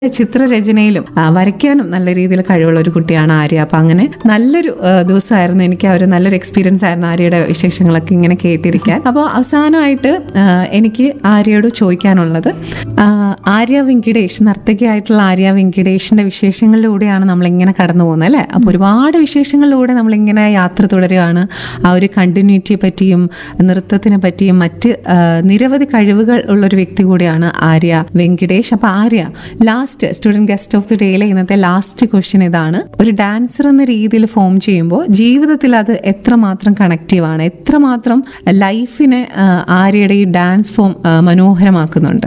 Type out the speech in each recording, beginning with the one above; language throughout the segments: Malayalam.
ചിത്രരചനയിലും ആ, വരയ്ക്കാനും നല്ല രീതിയിൽ കഴിവുള്ള ഒരു കുട്ടിയാണ് ആര്യ അപ്പൊ അങ്ങനെ നല്ലൊരു ആ, ദിവസമായിരുന്നു എനിക്ക് ആ ഒരു നല്ലൊരു എക്സ്പീരിയൻസ് ആയിരുന്നു ആര്യയുടെ വിശേഷങ്ങളൊക്കെ ഇങ്ങനെ കേട്ടിരിക്കാൻ അപ്പോൾ അവസാനമായിട്ട് ആ, എനിക്ക് ആര്യയോട് ചോദിക്കാനുള്ളത് ആ, ആര്യ വെങ്കിടേഷ് നർത്തകിയായിട്ടുള്ള ആര്യ വെങ്കിടേഷിന്റെ വിശേഷങ്ങളിലൂടെയാണ് നമ്മളിങ്ങനെ കടന്നു പോകുന്നത് അല്ലേ അപ്പോൾ ഒരുപാട് വിശേഷങ്ങളിലൂടെ നമ്മളിങ്ങനെ യാത്ര തുടരുകയാണ് ആ ഒരു കണ്ടിന്യൂറ്റിയെ പറ്റിയും നൃത്തത്തിനെ പറ്റിയും മറ്റ് ആ, നിരവധി കഴിവുകൾ ഉള്ള ഒരു വ്യക്തി കൂടിയാണ് ആര്യ വെങ്കിടേഷ് അപ്പൊ Arya last student guest of the ഡേയിലെ ഇന്നത്തെ ലാസ്റ്റ് ക്വസ്റ്റ്യൻ ഇതാണ് ഒരു ഡാൻസർ എന്ന രീതിയിൽ ഫോം ചെയ്യുമ്പോൾ ജീവിതത്തിൽ അത് എത്രമാത്രം കണക്റ്റീവ് ആണ് എത്രമാത്രം ലൈഫിനെ ആ, ആര്യയുടെ ഈ ഡാൻസ് ഫോം ആ, മനോഹരമാക്കുന്നുണ്ട്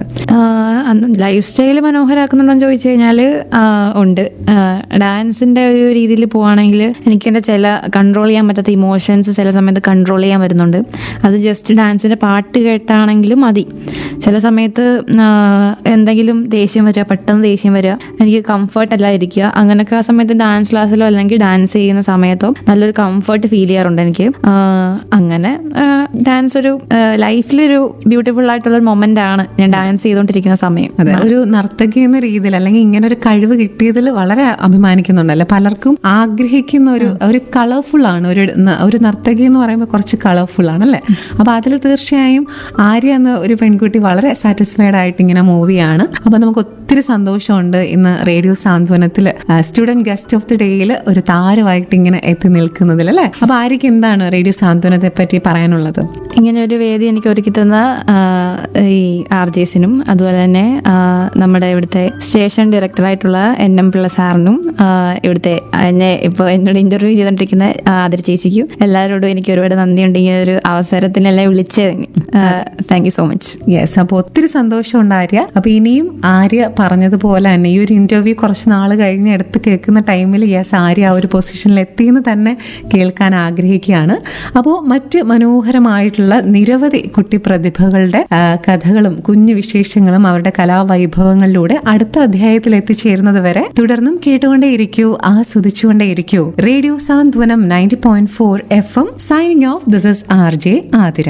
ലൈഫ് സ്റ്റൈൽ മനോഹരമാക്കുന്നുണ്ടോ ചോദിച്ചു കഴിഞ്ഞാൽ ഉണ്ട് ഡാൻസിന്റെ ഒരു രീതിയിൽ പോവാണെങ്കിൽ എനിക്ക് എൻ്റെ ചില കൺട്രോൾ ചെയ്യാൻ പറ്റാത്ത ഇമോഷൻസ് ചില സമയത്ത് കൺട്രോൾ ചെയ്യാൻ വരുന്നുണ്ട് അത് ജസ്റ്റ് ഡാൻസിന്റെ പാട്ട് കേട്ടാണെങ്കിലും മതി ചില സമയത്ത് ആ, എന്തെങ്കിലും ദേഷ്യം വരിക പെട്ടെന്ന് ദേഷ്യം വരിക എനിക്ക് കംഫർട്ട് അല്ല ഇരിക്കുക അങ്ങനെയൊക്കെ ആ സമയത്ത് ഡാൻസ് ക്ലാസ്സിലോ അല്ലെങ്കിൽ ഡാൻസ് ചെയ്യുന്ന സമയത്തോ നല്ലൊരു കംഫർട്ട് ഫീൽ ചെയ്യാറുണ്ട് എനിക്ക് ആ, അങ്ങനെ ഡാൻസ് ഒരു ലൈഫിലൊരു ബ്യൂട്ടിഫുൾ ആയിട്ടുള്ള ഒരു മൊമെന്റ് ആണ് ഞാൻ ഡാൻസ് ചെയ്തുകൊണ്ടിരിക്കുന്ന സമയം അതെ ഒരു നർത്തകി എന്ന രീതിയിൽ അല്ലെങ്കിൽ ഇങ്ങനെ ഒരു കഴിവ് കിട്ടിയതിൽ വളരെ അഭിമാനിക്കുന്നുണ്ടല്ലേ പലർക്കും ആഗ്രഹിക്കുന്ന ഒരു ഒരു കളർഫുൾ ആണ് ഒരു ന- ഒരു നർത്തകി എന്ന് പറയുമ്പോൾ കുറച്ച് കളർഫുൾ ആണ് അല്ലേ അപ്പൊ അതിൽ തീർച്ചയായും ആര്യ എന്ന ഒരു പെൺകുട്ടി വളരെ സാറ്റിസ്ഫൈഡ് ആയിട്ട് ഇങ്ങനെ മൂവിയാണ് അപ്പൊ നമുക്ക് ഒത്തിരി സന്തോഷമുണ്ട് ഇന്ന് റേഡിയോ സാന്ത്വനത്തിൽ സ്റ്റുഡന്റ് ഗസ്റ്റ് ഓഫ് ദി ഡേയിൽ ഒരു താരമായിട്ട് ഇങ്ങനെ എത്തി നിൽക്കുന്നതിൽ അല്ലേ അപ്പൊ ആര്യക്ക് എന്താണ് റേഡിയോ സാന്ത്വനത്തെ പറ്റി പറയാനുള്ളത് ഇങ്ങനെ ഒരു വേദി എനിക്ക് ഒരുക്കി തന്ന ആ, ഈ ആർ ജെസിനും അതുപോലെ തന്നെ ആ, നമ്മുടെ ഇവിടുത്തെ സ്റ്റേഷൻ ഡയറക്ടറായിട്ടുള്ള എൻ എം പിള്ള സാറിനും ആ, ഇവിടുത്തെ എന്നെ ഇപ്പോൾ എന്നോട് ഇന്റർവ്യൂ ചെയ്തുകൊണ്ടിരിക്കുന്ന ആ, ആതിര ചേച്ചിക്കും എല്ലാവരോടും എനിക്ക് ഒരുപാട് നന്ദിയുണ്ട് ഈ ഒരു അവസരത്തിനെല്ലാം വിളിച്ചതിന് thank you so much yes അപ്പോൾ ഒത്തിരി സന്തോഷമുണ്ട് ആര്യ അപ്പൊ ഇനിയും ആര്യ പറഞ്ഞതുപോലെ തന്നെ ഈ ഒരു ഇന്റർവ്യൂ കുറച്ച് നാൾ കഴിഞ്ഞ് എടുത്ത് കേൾക്കുന്ന ടൈമിൽ യെസ് ആര്യ ആ ഒരു പൊസിഷനിൽ എത്തിയെന്ന് തന്നെ കേൾക്കാൻ ആഗ്രഹിക്കുകയാണ് അപ്പോൾ മറ്റ് മനോഹരമായിട്ടുള്ള നിരവധി കുട്ടി പ്രതിഭകളുടെ ആ, കഥകളും കുഞ്ഞു വിശേഷങ്ങളും അവരുടെ കലാവൈഭവങ്ങളിലൂടെ അടുത്ത അധ്യായത്തിൽ എത്തിച്ചേരുന്നത് വരെ തുടർന്നും കേട്ടുകൊണ്ടേയിരിക്കൂ ആസ്വദിച്ചുകൊണ്ടേയിരിക്കൂ radio Santhwanam ninety point four F M signing off this is R J Athira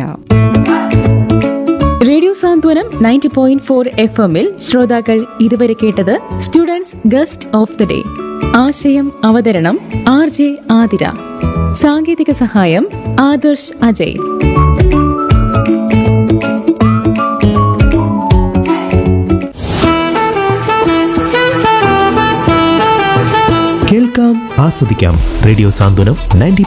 radio Santhwanam ninety point four F എമ്മിൽ ശ്രോതാക്കൾ ഇതുവരെ കേട്ടത് students guest of the day ആശയം അവതരണം ആർ ജെ ആതിര സാങ്കേതിക സഹായം ആദർശ് അജയ് കേൾക്കാം ആസ്വദിക്കാം റേഡിയോ സാന്ത്വനം നയൻറ്റി